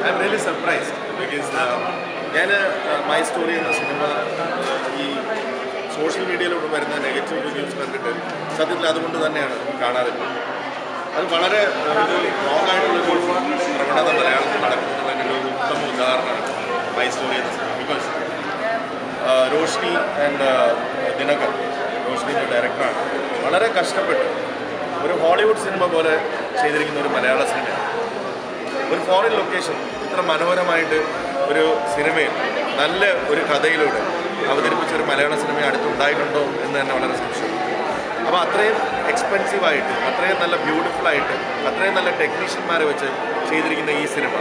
I am really surprised because ഞാൻ My Story എന്ന സിനിമ ഈ സോഷ്യൽ മീഡിയയിലൂടെ വരുന്ന നെഗറ്റീവ് റിവ്യൂസ് കണ്ടിട്ട് സത്യത്തിൽ അതുകൊണ്ട് തന്നെയാണ് കാണാറുള്ളത് അത് വളരെ ഒരു റോങ് ആയിട്ടുള്ളൊരു പ്രവണത മലയാളത്തിൽ നടക്കുന്നതിൻ്റെ ഒരു ഉത്തമ ഉദാഹരണമാണ് മൈ സ്റ്റോറി എന്ന സിനിമ ബിക്കോസ് റോഷ്നി ആൻഡ് ദിനകർ റോഷ്നിയുടെ ഡയറക്ടറാണ് വളരെ കഷ്ടപ്പെട്ട് ഒരു ഹോളിവുഡ് സിനിമ പോലെ ചെയ്തിരിക്കുന്ന ഒരു മലയാള സിനിമയാണ് ഒരു ഫോറിൻ ലൊക്കേഷൻ ഇത്ര മനോഹരമായിട്ട് ഒരു സിനിമയിൽ നല്ല ഒരു കഥയിലൂടെ അവതരിപ്പിച്ച ഒരു മലയാള സിനിമ അടുത്തുണ്ടായിട്ടുണ്ടോ എന്ന് തന്നെ വളരെ സംശയം അപ്പോൾ അത്രയും എക്സ്പെൻസീവ് ആയിട്ട് അത്രയും നല്ല ബ്യൂട്ടിഫുൾ ആയിട്ട് അത്രയും നല്ല ടെക്നീഷ്യന്മാരെ വെച്ച് ചെയ്തിരിക്കുന്ന ഈ സിനിമ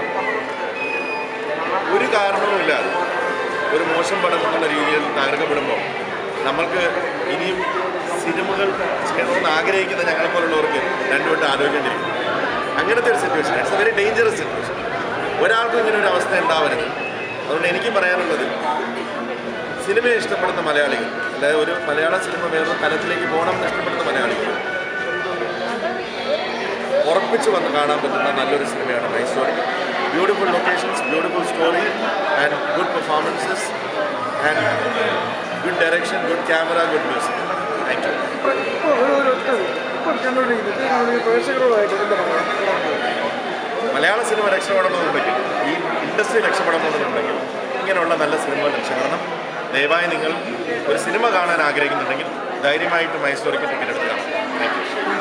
ഒരു കാരണവുമില്ലാതെ ഒരു മോശം പടം എന്നുള്ള രീതിയിൽ തകർക്കപ്പെടുമ്പോൾ നമ്മൾക്ക് ഇനിയും സിനിമകൾ ചെയ്യണമെന്ന് ആഗ്രഹിക്കുന്ന ഞങ്ങളെപ്പോലുള്ളവർക്ക് രണ്ടുവട്ടം ആലോചിക്കേണ്ടിയിരിക്കും അങ്ങനത്തെ ഒരു situation it's a very dangerous situation ഒരാൾക്കും ഇങ്ങനെ ഒരു അവസ്ഥ ഉണ്ടാവരുത് അതുകൊണ്ട് എനിക്ക് പറയാനുള്ളത് സിനിമയെ ഇഷ്ടപ്പെടുന്ന മലയാളികൾ അതായത് ഒരു മലയാള സിനിമ വേറൊരു തലത്തിലേക്ക് പോകണം എന്ന് ഇഷ്ടപ്പെടുന്ന മലയാളികൾ ഉറപ്പിച്ച് വന്ന് കാണാൻ പറ്റുന്ന നല്ലൊരു സിനിമയാണ് My Story beautiful locations beautiful story and good performances and good direction good camera good music thank you ഇപ്പോൾ ഒരു ഒരു ഒറ്റ ഇപ്പോൾ കണ്ടുകൊണ്ടിരിക്കുന്നത് കണ്ടുകൊണ്ടിരിക്കുന്ന പ്രേക്ഷകരോടായിട്ട് എന്താ പറയുക മലയാള സിനിമ രക്ഷപ്പെടണമെന്നുണ്ടെങ്കിൽ ഈ ഇൻഡസ്ട്രി രക്ഷപ്പെടണമെന്നുണ്ടെങ്കിൽ ഇങ്ങനെയുള്ള നല്ല സിനിമകൾ രക്ഷപ്പെടണം ദയവായി നിങ്ങൾ ഒരു സിനിമ കാണാൻ ആഗ്രഹിക്കുന്നുണ്ടെങ്കിൽ ധൈര്യമായിട്ട് മൈ സ്റ്റോറിക്ക് ടിക്കറ്റ് എടുക്കുക താങ്ക് യു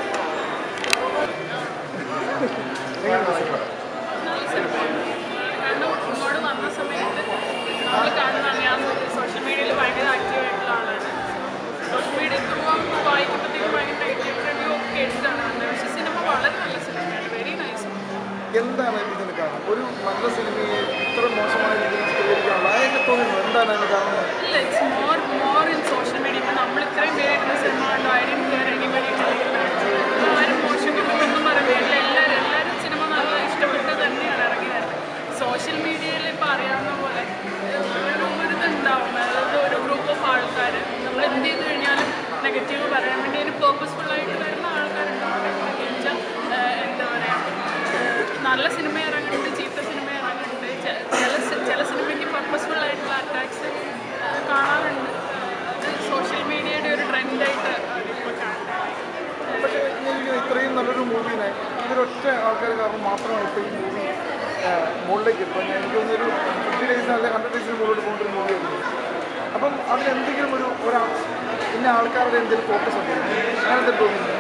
കാരണം ഇങ്ങോട്ട് വന്ന സമയത്ത് നമ്മൾ കാണുന്നതാണ് ഞാൻ സോഷ്യൽ മീഡിയയിൽ ഭയങ്കര ആക്റ്റീവ് ആയിട്ടുള്ള ആളാണ് സോഷ്യൽ മീഡിയ ത്രൂ വായിക്കുമ്പോഴത്തേക്കും ഭയങ്കര നെഗറ്റീവ് റിവ്യൂ ഒക്കെ കേട്ടിട്ടാണ് വന്നത് പക്ഷേ സിനിമ വളരെ നല്ല സിനിമയാണ് വെരി നൈസ് എന്താണ് ഇതിന് കാരണം ഒരു നല്ല സിനിമയെ ഇത്ര മോശമായ രീതിയിൽ ചിത്രീകരിക്കാനുള്ള അതൊക്കെ തോന്നുന്നു എന്താണ് അതിന് കാരണം ഇല്ല it's more more in social media ഇപ്പം നമ്മൾ ഇത്രയും പേരായിരുന്ന സിനിമ കണ്ടു ഐ ഡി കെയർ എനിബഡി ആരും മോശം ഒന്നും പറയുന്നില്ല എല്ലാവരും എല്ലാവരും സിനിമ നല്ല ഇഷ്ടപ്പെട്ട് തന്നെയാണ് ഇറങ്ങി വരുന്നത് സോഷ്യൽ മീഡിയയിൽ ഇപ്പോൾ അറിയാവുന്ന പോലെ ഏഹ്, ഒരു ഒരു ഇതുണ്ടാവും അതായത് ഒരു ഗ്രൂപ്പ് ഓഫ് ആൾക്കാർ നമ്മൾ എന്ത് ചെയ്ത് കഴിഞ്ഞാലും നെഗറ്റീവ് പറയാൻ വേണ്ടി അതിന് പേർപ്പസ്ഫുൾ ആയിട്ട് വരുന്ന ആൾക്കാരുണ്ടാവും എന്ന് വെച്ചാൽ ഏഹ്, എന്താ പറയുക നല്ല സിനിമ ഇറങ്ങുന്നുണ്ട് ചീത്ത സിനിമ ഇറങ്ങുന്നുണ്ട് ചെ- ചില സി- ചില സിനിമയ്ക്ക് പർപ്പസ്ഫുൾ ആയിട്ടുള്ള അറ്റാക്സ് കാണാറുണ്ട് അത് സോഷ്യൽ മീഡിയയുടെ ഒരു ട്രെൻഡായിട്ട് ഇപ്പോൾ കാണുന്നത് പക്ഷേ എനിക്ക് ഇത്രയും നല്ലൊരു മൂവിനെ ഇവരൊറ്റ ആൾക്കാർ കാരണം മാത്രമാണ് ഇപ്പോൾ ഈ മൂവി മുകളിലേക്ക് ഇപ്പോൾ ഞാൻ എനിക്ക് തോന്നുന്നൊരു ഫിഫ്റ്റി ഡേയ്സിന് അല്ലെങ്കിൽ ഹൺഡ്രഡ് ഡേയ്സിന് മുകളിലോട്ട് പോകുന്ന ഒരു മൂവിയായിരുന്നു അപ്പം അതിലെന്തെങ്കിലും ഒരു ഒരാ ഇന്ന ആൾക്കാരുടെ എന്തെങ്കിലും ഫോക്കസ് ഉണ്ട് അങ്ങനെ എന്തെങ്കിലും തോന്നുന്നു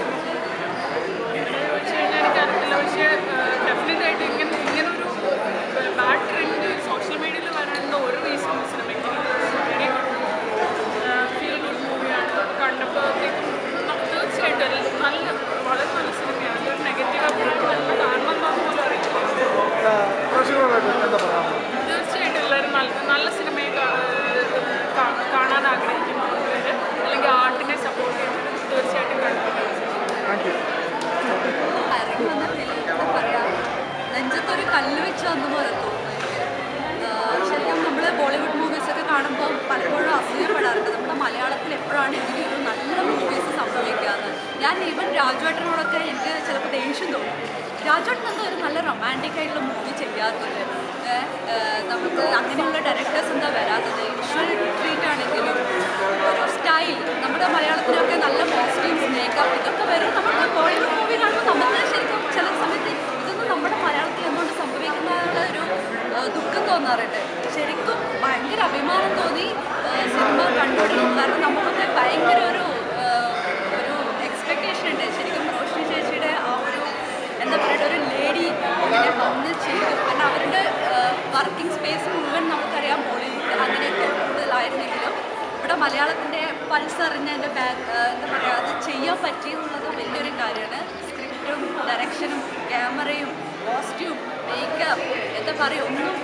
പക്ഷേ എനിക്കറിയില്ല പക്ഷേ ഡെഫിനറ്റ് ആയിട്ട് ഇങ്ങനെ ഇങ്ങനൊരു ബാഡ് ട്രെൻഡ് സോഷ്യൽ മീഡിയയിൽ വരേണ്ട ഒരു റീസൺ സിനിമയ്ക്ക് വെരി ഗുഡ് ഫീൽ ഗുഡ് മൂവിയാണ് കണ്ടപ്പോഴത്തേക്കും തീർച്ചയായിട്ടും എല്ലാം നല്ല വളരെ നല്ല സിനിമയാണ് ഒരു നെഗറ്റീവ് അഭിപ്രായം വരാൻ കാരണം എന്താണെന്ന് പോലും അറിയില്ല പ്രേക്ഷകരോടായിട്ട് എന്താ പറയാനുള്ളത് തീർച്ചയായിട്ടും എല്ലാവരും നല്ല നല്ല സിനിമയെ കാ- കാ- കാണാൻ ആഗ്രഹിക്കുന്നവർ അല്ലെങ്കിൽ ആർട്ടിനെ സപ്പോർട്ട് ചെയ്യുന്നവർ തീർച്ചയായിട്ടും കണ്ടു താങ്ക് യു ഇറങ്ങി വന്നിട്ടില്ല എന്താ പറയാ നെഞ്ചത്തൊരു കല്ല് വെച്ച് വന്ന പോലെ തോന്നുന്നു ആഹ് ശരിക്കും നമ്മൾ ബോളിവുഡ് മൂവീസൊക്കെ കാണുമ്പോൾ പലപ്പോഴും അസൂയപ്പെടാറുണ്ട് നമ്മുടെ മലയാളത്തിൽ എപ്പോഴാണ് ഇങ്ങനെ ഒരു നല്ല മൂവീസ് സംഭവിക്കാന്ന് ഞാൻ ഈവൻ രാജുവേട്ടനോടൊക്കെ എനിക്ക് ചിലപ്പോൾ ദേഷ്യം തോന്നും രാജുവേട്ടൻ എന്താ ഒരു നല്ല റൊമാൻറ്റിക് ആയിട്ടുള്ള മൂവി ചെയ്യാത്തത് ഏഹ്, ഏഹ്, നമുക്ക് അങ്ങനെയുള്ള ഡയറക്ടേഴ്സ് എന്താ വരാത്തത് വിഷ്വൽ ട്രീറ്റ് ആണെങ്കിലും ഒരു സ്റ്റൈൽ നമ്മുടെ മലയാളത്തിലൊക്കെ നല്ല കോസ്റ്റ്യൂംസ് മേക്കപ്പ് ഇതൊക്കെ വരും നമുക്ക് ബോളിവുഡ് മൂവി കാണുമ്പോൾ നമുക്ക് ശരിക്കും ചില സമയത്ത് ഇതൊന്നും നമ്മുടെ മലയാളത്തിൽ എന്തുകൊണ്ട് സംഭവിക്കുന്നതിനുള്ള ഒരു ഏഹ്, ദുഃഖം തോന്നാറുണ്ട് ശരിക്കും ഭയങ്കര അഭിമാനം തോന്നി ഏഹ്, സിനിമ കണ്ടുകൊണ്ടിരുന്നു കാരണം നമുക്കൊക്കെ ഭയങ്കര ഒരു ഏഹ്, ഒരു എക്സ്പെക്റ്റേഷൻ ഉണ്ട് ശരിക്കും റോഷ്നി ചേച്ചിയുടെ ആ ഒരു എന്താ പറയുക ഒരു ലേഡി ഇങ്ങനെ വന്ന് ചെയ്തു കാരണം അവരുടെ വർക്കിംഗ് സ്പേസ് മുഴുവൻ നമുക്കറിയാം ബോളിവുഡ് അങ്ങനെയൊക്കെ കൂടുതലായിരുന്നെങ്കിലും ഇവിടെ മലയാളത്തിൻ്റെ പൾസ് അറിഞ്ഞതിൻ്റെ ബാക്ക് എന്താ പറയുക അത് ചെയ്യാൻ പറ്റിയെന്നുള്ളത് വലിയൊരു കാര്യമാണ് സ്ക്രിപ്റ്റും ഡയറക്ഷനും ക്യാമറയും കോസ്റ്റ്യൂം മേക്കപ്പ് എന്താ പറയുക ഒന്നും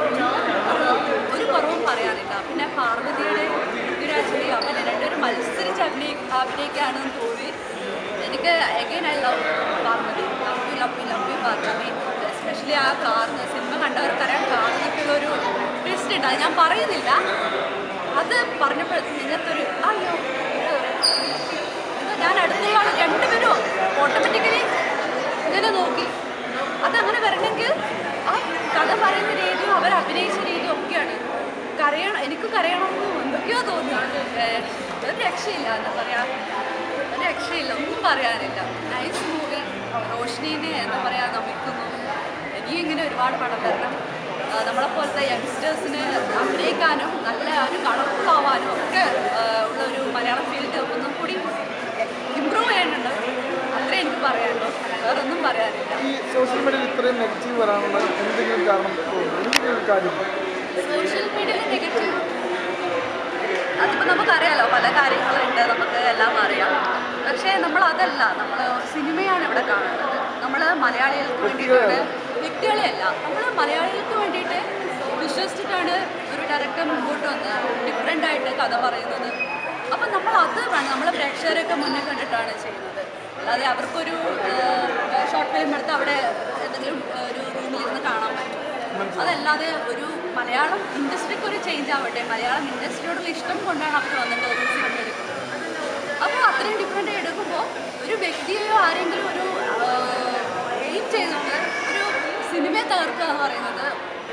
ഒരു കുറവും പറയാനില്ല പിന്നെ പാർവതിയുടെ പൃഥ്വിരാജിൻ്റെ അഭിനയം രണ്ടുപേരും മത്സരിച്ച് അഭിനയി അഭിനയിക്കുകയാണെന്ന് തോന്നി എനിക്ക് again I love Parvathy love you love you love you Parvathy especially ആ കാറിന് സിനിമ കണ്ടവർക്കറിയാം കാറിലേക്കുള്ള ഒരു ട്വിസ്റ്റ് ഉണ്ട് അത് ഞാൻ പറയുന്നില്ല അത് പറഞ്ഞപ്പോൾ നിങ്ങൾക്കൊരു അയ്യോ ഇത് ഞാൻ അടുത്തുള്ള ആൾ രണ്ടുപേരും ഓട്ടോമാറ്റിക്കലി ഇങ്ങനെ നോക്കി അതങ്ങനെ വരണമെങ്കിൽ ആ കഥ പറയുന്ന രീതിയും അവർ അഭിനയിച്ച രീതിയും ഒക്കെയാണ് കരയണം എനിക്ക് കരയണമെന്ന് എന്തൊക്കെയോ തോന്നുന്നു ഏഹ് ഒരു രക്ഷയില്ല എന്താ പറയാ ഒരു രക്ഷയില്ല ഒന്നും പറയാനില്ല നൈസ് മൂവി റോഷിനീനെ എന്താ പറയാ നമിക്കുന്നു ഇനിയും ഇങ്ങനെ ഒരുപാട് പടം വരണം ആ, നമ്മളെപ്പോലത്തെ യങ്സ്റ്റേഴ്സിന് അഭിനയിക്കാനും നല്ല ഒരു കളർഫുൾ ആവാനും ഒക്കെ ആ, ഉള്ള ഒരു മലയാളം ഫീൽഡ് ഒന്നും കൂടി ഇമ്പ്രൂവ് ചെയ്യാനുണ്ട് അത്രേ എനിക്ക് പറയാനുള്ളൂ വേറെ ഒന്നും പറയാനില്ല ഈ സോഷ്യൽ മീഡിയയിൽ ഇത്രയും നെഗറ്റീവ് വരാനുള്ള എന്തെങ്കിലും കാരണം തോന്നുന്നു എന്തെങ്കിലും ഒരു കാര്യം സോഷ്യൽ മീഡിയയിൽ നെഗറ്റീവ് അതിപ്പോൾ നമുക്കറിയാലോ പല കാര്യങ്ങളുണ്ട് നമുക്ക് എല്ലാം അറിയാം പക്ഷേ നമ്മൾ അതല്ല നമ്മൾ സിനിമയാണ് ഇവിടെ കാണുന്നത് നമ്മൾ മലയാളികൾക്ക് വേണ്ടിയിട്ടാണ് വ്യക്തികളെയല്ല നമ്മൾ മലയാളികൾക്ക് വേണ്ടിയിട്ട് വിശ്വസിച്ചിട്ടാണ് ഒരു ഡയറക്ടർ മുമ്പോട്ട് വന്ന് ഡിഫറെൻ്റ് ആയിട്ട് കഥ പറയുന്നത് അപ്പം നമ്മൾ അത് വേണം നമ്മളെ പ്രേക്ഷകരെയൊക്കെ മുന്നിൽ കണ്ടിട്ടാണ് ചെയ്യുന്നത് അല്ലാതെ അവർക്കൊരു ഷോർട്ട് ഫിലിം എടുത്ത് അവിടെ എന്തെങ്കിലും ആ, ഒരു റൂമിൽ ഇരുന്ന് കാണാൻ പറ്റും അതല്ലാതെ ഒരു മലയാളം ഇൻഡസ്ട്രിക്ക് ഒരു ചേഞ്ച് ആവട്ടെ മലയാളം ഇൻഡസ്ട്രിയോടുള്ള ഇഷ്ടം കൊണ്ടാണ് അവർ വന്നിട്ട് ഒരു സിനിമ എടുക്കുന്നത് അപ്പോൾ അത്രയും ഡിഫറെൻ്റ് എടുക്കുമ്പോൾ ഒരു വ്യക്തിയെയോ ആരെങ്കിലും ഒരു എയിം ചെയ്തിട്ട് ഒരു സിനിമയെ തകർക്കുക എന്ന് പറയുന്നത്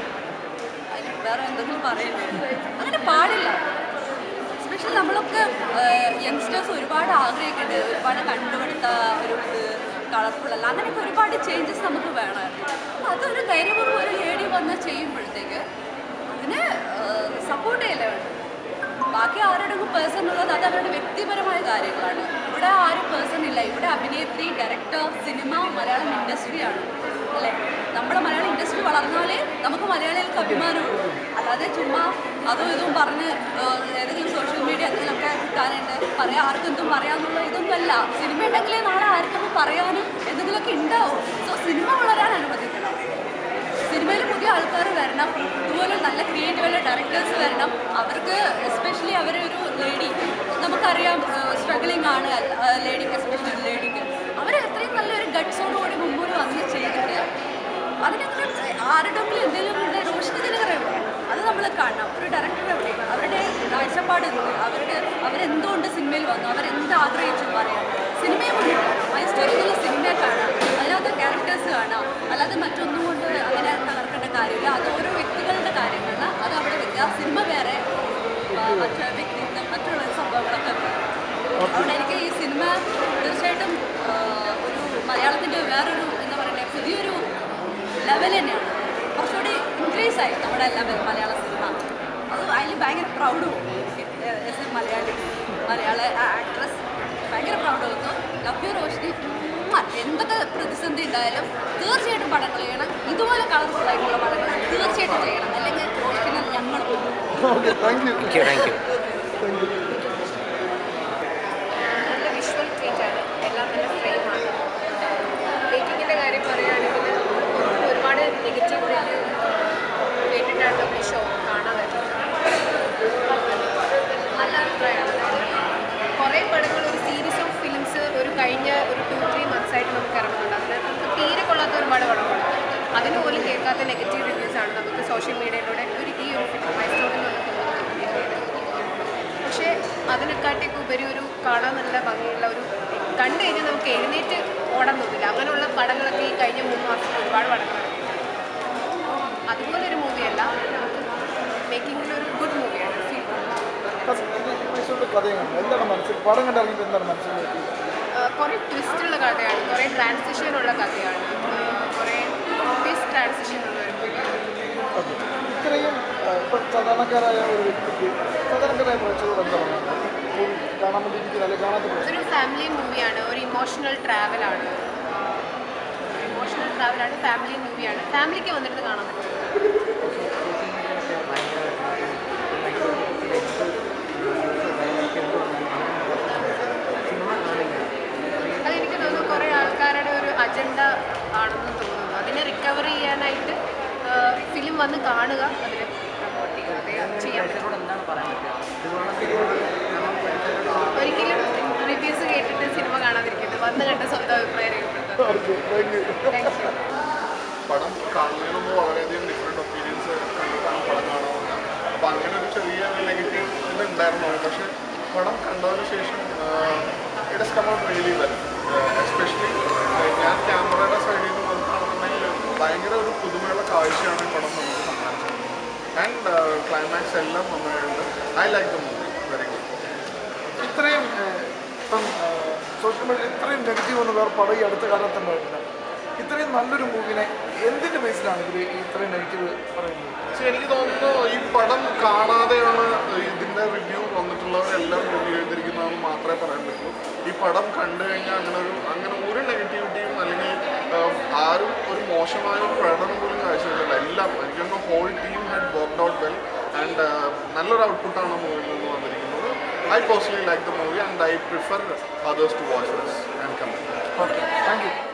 അതിന് വേറെ എന്തെങ്കിലും പറയുന്നത് അങ്ങനെ പാടില്ല എസ്പെഷ്യലി നമ്മളൊക്കെ യങ്സ്റ്റേഴ്സ് ഒരുപാട് ആഗ്രഹിക്കുന്നുണ്ട് ഒരുപാട് കണ്ടുപിടുത്ത ഒരു ഇത് കളർഫുൾ അല്ല അങ്ങനെയൊക്കെ ഒരുപാട് ചേഞ്ചസ് നമുക്ക് വേണമായിരുന്നു അപ്പോൾ അതൊരു ധൈര്യപൂർവ്വം ഒരു ലേഡി വന്ന് ചെയ്യുമ്പോഴത്തേക്ക് അതിനെ സപ്പോർട്ട് ചെയ്യലേ വേണം ബാക്കി ആരുടെയും പേഴ്സൺ ഉള്ളത് അത് അവരുടെ വ്യക്തിപരമായ കാര്യങ്ങളാണ് ഇവിടെ ആരും പേഴ്സൺ ഇല്ല ഇവിടെ അഭിനേത്രി ഡയറക്ടർ സിനിമ മലയാളം ഇൻഡസ്ട്രിയാണ് അല്ലേ നമ്മുടെ മലയാളം ഇൻഡസ്ട്രി വളർന്നാലേ നമുക്ക് മലയാളികൾക്ക് അഭിമാനമുള്ളൂ അല്ലാതെ ചുമ്മാ അതും ഇതും പറഞ്ഞ് ഏഹ്, ഏതെങ്കിലും സോഷ്യൽ മീഡിയ എന്തെങ്കിലുമൊക്കെ കിട്ടാനുണ്ട് പറയാൻ ആർക്കും എന്തും പറയാന്നുള്ള ഇതൊന്നുമല്ല സിനിമ ഉണ്ടെങ്കിലേ നാളെ ആർക്കും പറയാനും എന്തെങ്കിലുമൊക്കെ ഉണ്ടാവും സോ സിനിമ വളരാൻ അനുവദിക്കണം സിനിമയിൽ പുതിയ ആൾക്കാർ വരണം ഇതുപോലെ നല്ല ക്രിയേറ്റീവുള്ള ഡയറക്ടേഴ്സ് വരണം അവർക്ക് എസ്പെഷ്യലി അവരെ ഒരു ലേഡി നമുക്കറിയാം സ്ട്രഗ്ലിംഗ് ആണ് ലേഡിക്ക് എസ്പെഷ്യലി ലേഡിക്ക് അവർ എത്രയും നല്ലൊരു ഗട്ട്സോട് കൂടി മുമ്പോട്ട് വന്ന് ചെയ്തിട്ട് അതിനങ്ങനെ ആരുടെങ്കിലും എന്തെങ്കിലും ഉണ്ട് റോഷിനി ദിനകരവിടെ അത് നമ്മൾ കാണണം ഒരു ഡയറക്ടർ എവിടെ അവരുടെ കാഴ്ചപ്പാട് എന്ത് അവരുടെ അവരെന്തുകൊണ്ട് സിനിമയിൽ വന്നു അവരെന്ത് ആഗ്രഹിച്ചു പറയാം സിനിമയെ മുന്നിട്ട് മൈ സ്റ്റോറിയിലുള്ള സിനിമയെ കാണാം അതിനകത്ത് ക്യാരക്ടേഴ്സ് കാണാം അല്ലാതെ മറ്റൊന്നും കൊണ്ട് അങ്ങനെ തകർക്കേണ്ട കാര്യമില്ല അത് ഓരോ വ്യക്തികളുടെ കാര്യങ്ങളാണ് അത് അവിടെ വെക്കുക സിനിമ വേറെ ആ, മറ്റു വ്യക്തിത്വം മറ്റുള്ള സംഭവങ്ങളൊക്കെ വേറെ. അതുകൊണ്ട് എനിക്ക് ഈ സിനിമ തീർച്ചയായിട്ടും ആ, ഒരു മലയാളത്തിൻ്റെ വേറൊരു എന്താ പറയുക പുതിയൊരു ലെവൽ തന്നെയാണ് കുറച്ചുകൂടി ഇൻക്രീസ് ആയി നമ്മുടെ ലെവൽ മലയാള സിനിമ അത് അതിൽ ഭയങ്കര പ്രൗഡ് എസ് എ മലയാളി മലയാള ആക്ട്രസ് ഭയങ്കര പ്രൗഡ് തോന്നുന്നു ലവ് യു റോഷിനി ഉമ്മ. എന്തൊക്കെ പ്രതിസന്ധി ഉണ്ടായാലും തീർച്ചയായിട്ടും പടങ്ങൾ ചെയ്യണം ഇതുപോലെ കളർഫുൾ ആയിട്ടുള്ള പടങ്ങൾ തീർച്ചയായിട്ടും ചെയ്യണം അല്ലെങ്കിൽ റോഷിനെ ഞങ്ങൾ പോകും okay thank you thank you thank you thank you നല്ല വിഷ്വൽ ട്രീറ്റ് ആണ് എല്ലാം നല്ല ഫ്രെയിമാണ് മേക്കിങ്ങിൻ്റെ കാര്യം പറയുകയാണെങ്കിൽ ഒരുപാട് നെഗറ്റീവ് റിവ്യൂ കേട്ടിട്ടാണ് നമ്മൾ ഈ ഷോ കാണാൻ പറ്റുന്നത് നല്ല അഭിപ്രായമാണ് അതായത് കുറേ പടങ്ങൾ ഒരു സീരീസ് ഓഫ് ഫിലിംസ് ഒരു കഴിഞ്ഞ ഒരു ടു ത്രീ മന്ത്സ് ആയിട്ട് നമുക്ക് ഇറങ്ങുന്നുണ്ട് അതിനകത്ത് നമുക്ക് തീരെ കൊള്ളാത്ത ഒരുപാട് പടങ്ങളുണ്ട് അതിന് പോലും കേൾക്കാത്ത നെഗറ്റീവ് റിവ്യൂസ് ആണ് നമുക്ക് സോഷ്യൽ മീഡിയയിലൂടെ ഒരു ഈ ഒരു ഫിലിം മൈ സ്റ്റോറി എന്ന് പറഞ്ഞ പക്ഷേ അതിനെക്കാട്ടേക്ക് ഉപരി ഒരു കാണാൻ നല്ല ഭംഗിയുള്ള ഒരു കണ്ടു കഴിഞ്ഞാൽ നമുക്ക് എഴുന്നേറ്റ് ഓടാൻ തോന്നില്ല അങ്ങനെയുള്ള പടങ്ങളൊക്കെ ഈ കഴിഞ്ഞ മൂന്ന് മാസത്തിൽ ഒരുപാട് പടങ്ങളുണ്ട് അതുപോലെ ഒരു മൂവിയല്ല മേക്കിങ്ങിൽ ഒരു ഗുഡ് മൂവിയാണ് ഫീൽ മൈസൂരിൻ്റെ കഥയാണ് എന്താണ് മനസ്സിൽ പടം കണ്ടിറങ്ങിയിട്ട് എന്താണ് മനസ്സിലാക്കി കുറേ ട്വിസ്റ്റുള്ള കഥയാണ് കുറേ ട്രാൻസിഷൻ ഉള്ള കഥയാണ് കുറേ ഓബിയസ് ട്രാൻസിഷൻ ഉള്ള ഒരു മൂവിയാണ് ഓക്കെ ഇത്രയും ഇപ്പം സാധാരണക്കാരായ ഒരു വ്യക്തിക്ക് സാധാരണക്കാരായ പ്രേക്ഷകരോട് എന്താ പറയുക മൂവി കാണാൻ വേണ്ടി ഇരിക്കുന്ന അല്ലെങ്കിൽ കാണാത്ത പ്രേക്ഷകർ ഇതൊരു ഫാമിലി മൂവിയാണ് ഒരു ഇമോഷണൽ ട്രാവലാണ് ഇമോഷണൽ ട്രാവലാണ് ഫാമിലി മൂവിയാണ് ഫാമിലിക്ക് വന്നിട്ട് കാണാൻ പറ്റും അതെനിക്ക് തോന്നുന്നു കുറേ ആൾക്കാരുടെ ഒരു അജണ്ട ആണെന്ന് തോന്നുന്നു അതിനെ റിക്കവർ ചെയ്യാനായിട്ട് ഫിലിം വന്ന് കാണുക അതിനെ പ്രൊമോട്ട് ചെയ്യുക അതേ ചെയ്യാൻ പറ്റും ഒരിക്കലും റിവ്യൂസ് കേട്ടിട്ട് സിനിമ കാണാതിരിക്കരുത് വന്ന് കണ്ട സ്വന്തം അഭിപ്രായം രേഖപ്പെടുത്തുക okay thank you thank you പടം കാണുന്നതിന് മുമ്പ് വളരെയധികം ഡിഫറെൻറ്റ് ഒപ്പീനിയൻസ് കണ്ടിട്ടാണ് പടം കാണാവുന്നത് അപ്പോൾ അങ്ങനെ ഒരു ചെറിയ നെഗറ്റീവ് ഇത് ഉണ്ടായിരുന്നു പക്ഷേ പടം കണ്ടതിന് ശേഷം it is come out really well especially ഞാൻ ക്യാമറയുടെ സൈഡിൽ നിന്ന് നോക്കുകയാണെന്നുണ്ടെങ്കിൽ ഭയങ്കര ഒരു പുതുമയുള്ള കാഴ്ചയാണ് ഈ പടം നമുക്ക് സമ്മാനിച്ചത് ആൻഡ് ക്ലൈമാക്സ് എല്ലാം നന്നായിട്ടുണ്ട് I like the movie very good ഇത്രയും ഏഹ്, ഇപ്പം സോഷ്യൽ മീഡിയയിൽ ഇത്രയും നെഗറ്റീവ് ഒന്നും വേറെ പടം ഈ അടുത്ത കാലത്ത് ഉണ്ടായിട്ടില്ല ഇത്രയും നല്ലൊരു മൂവിനെ എന്തിൻ്റെ ബേസിലാണ് ഇവർ ഈ ഇത്രയും നെഗറ്റീവ് പറയുന്നത് പക്ഷെ എനിക്ക് തോന്നുന്നു ഈ പടം കാണാതെയാണ് ഇതിൻ്റെ റിവ്യൂ വന്നിട്ടുള്ളവരെല്ലാം റിവ്യൂ ചെയ്തിരിക്കുന്നതെന്ന് മാത്രമേ പറയാൻ പറ്റൂ ഈ പടം കണ്ടു കഴിഞ്ഞാൽ അങ്ങനെ ഒരു അങ്ങനെ ഒരു നെഗറ്റിവിറ്റിയും അല്ലെങ്കിൽ ആഹ്, ആരും ഒരു മോശമായ ഒരു പ്രകടനം പോലും കാഴ്ചവെച്ചില്ല എല്ലാം എനിക്ക് whole team had worked out well and നല്ലൊരു ഔട്ട്പുട്ടാണ് മൂവിയിൽ നിന്ന് വന്നിരിക്കുന്നത് I personally like the movie and I prefer others to watch this and come okay thank U